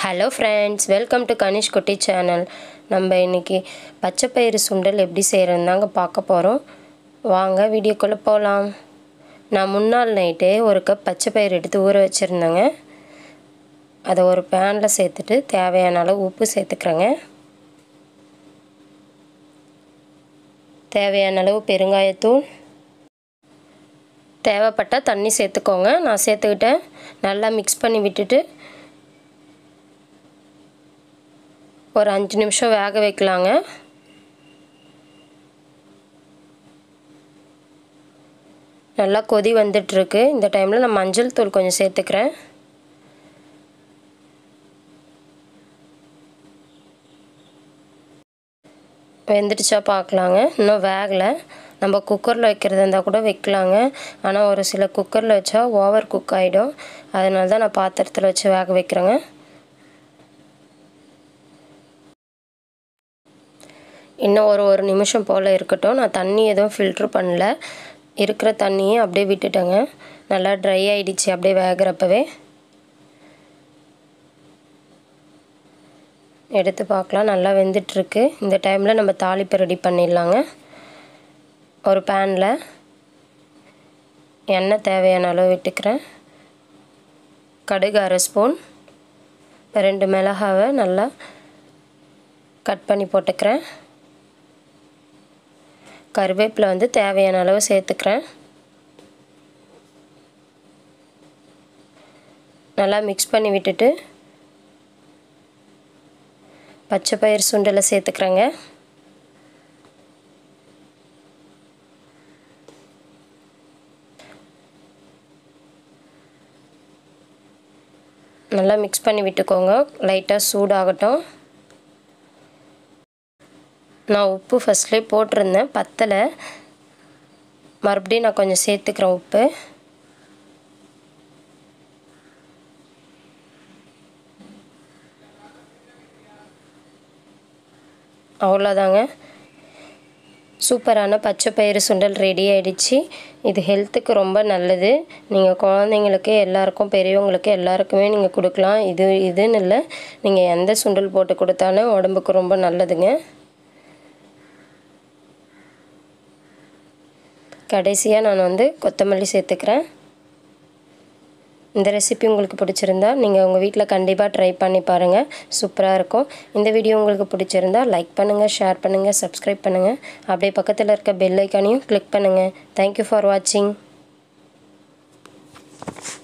hello friends welcome to Kanish Kutty channel நம்ம இன்றைக்கி பச்சைப்பயிறு சுண்டல் எப்படி செய்கிறதுன்னு தாங்க பார்க்க போகிறோம் வாங்க வீடியோக்குள்ளே போகலாம் நான் முன்னாள் நைட்டே ஒரு கப் பச்சைப்பயிறு எடுத்து ஊற வச்சுருந்தேங்க அதை ஒரு பேனில் சேர்த்துட்டு தேவையான அளவு உப்பு சேர்த்துக்கிறேங்க தேவையான அளவு பெருங்காயத்தூள் தேவைப்பட்டால் தண்ணி சேர்த்துக்கோங்க நான் சேர்த்துக்கிட்டேன் நல்லா மிக்ஸ் பண்ணி விட்டுட்டு ஒரு அஞ்சு நிமிஷம் வேக வைக்கலாங்க நல்லா கொதி வந்துட்டுருக்கு இந்த டைமில் நான் மஞ்சள் தூள் கொஞ்சம் சேர்த்துக்கிறேன் வெந்துடுச்சா பார்க்கலாங்க இன்னும் வேகலை நம்ம குக்கரில் வைக்கிறதா இருந்தால் கூட வைக்கலாங்க ஆனால் ஒரு சில குக்கரில் வச்சா ஓவர் குக் ஆகிடும் அதனால தான் நான் பாத்திரத்தில் வச்சு வேக வைக்கிறேங்க இன்னும் ஒரு ஒரு நிமிஷம் போல் இருக்கட்டும் நான் தண்ணி எதுவும் ஃபில்ட்ரு பண்ணல இருக்கிற தண்ணியை அப்படியே விட்டுட்டேங்க நல்லா ட்ரை ஆகிடுச்சு அப்படியே வேகிறப்பவே எடுத்து பார்க்கலாம் நல்லா வெந்துட்டுருக்கு இந்த டைமில் நம்ம தாளிப்பு ரெடி பண்ணிடலாங்க ஒரு பேனில் எண்ணெய் தேவையான அளவு விட்டுக்கிறேன் கடுகு அரை ஸ்பூன் ரெண்டு மிளகாவை நல்லா கட் பண்ணி போட்டுக்கிறேன் கருவேப்பிலை வந்து தேவையான அளவு சேர்த்துக்கிறேன் நல்லா மிக்ஸ் பண்ணி விட்டுட்டு பச்சை பயிர் சுண்டலை சேர்த்துக்கிறேங்க நல்லா மிக்ஸ் பண்ணி விட்டுக்கோங்க லைட்டாக சூடாகட்டும் நான் உப்பு ஃபஸ்ட்லேயே போட்டிருந்தேன் பத்தலை மறுபடியும் நான் கொஞ்சம் சேர்த்துக்கிறேன் உப்பு அவ்வளோதாங்க சூப்பரான பச்சை பயிறு சுண்டல் ரெடி ஆகிடுச்சு இது ஹெல்த்துக்கு ரொம்ப நல்லது நீங்கள் குழந்தைங்களுக்கு எல்லாருக்கும் பெரியவங்களுக்கு எல்லாருக்குமே நீங்கள் கொடுக்கலாம் இது இதுன்னு இல்லை நீங்கள் எந்த சுண்டல் போட்டு கொடுத்தாலும் உடம்புக்கு ரொம்ப நல்லதுங்க கடைசியாக நான் வந்து கொத்தமல்லி சேர்த்துக்கிறேன் இந்த ரெசிபி உங்களுக்கு பிடிச்சிருந்தா நீங்கள் உங்கள் வீட்டில் கண்டிப்பாக ட்ரை பண்ணி பாருங்கள் சூப்பராக இருக்கும் இந்த வீடியோ உங்களுக்கு பிடிச்சிருந்தா லைக் பண்ணுங்கள் ஷேர் பண்ணுங்கள் சப்ஸ்கிரைப் பண்ணுங்கள் அப்படியே பக்கத்தில் இருக்க பெல் ஐக்கானையும் கிளிக் பண்ணுங்கள் தேங்க்யூ ஃபார் வாட்சிங்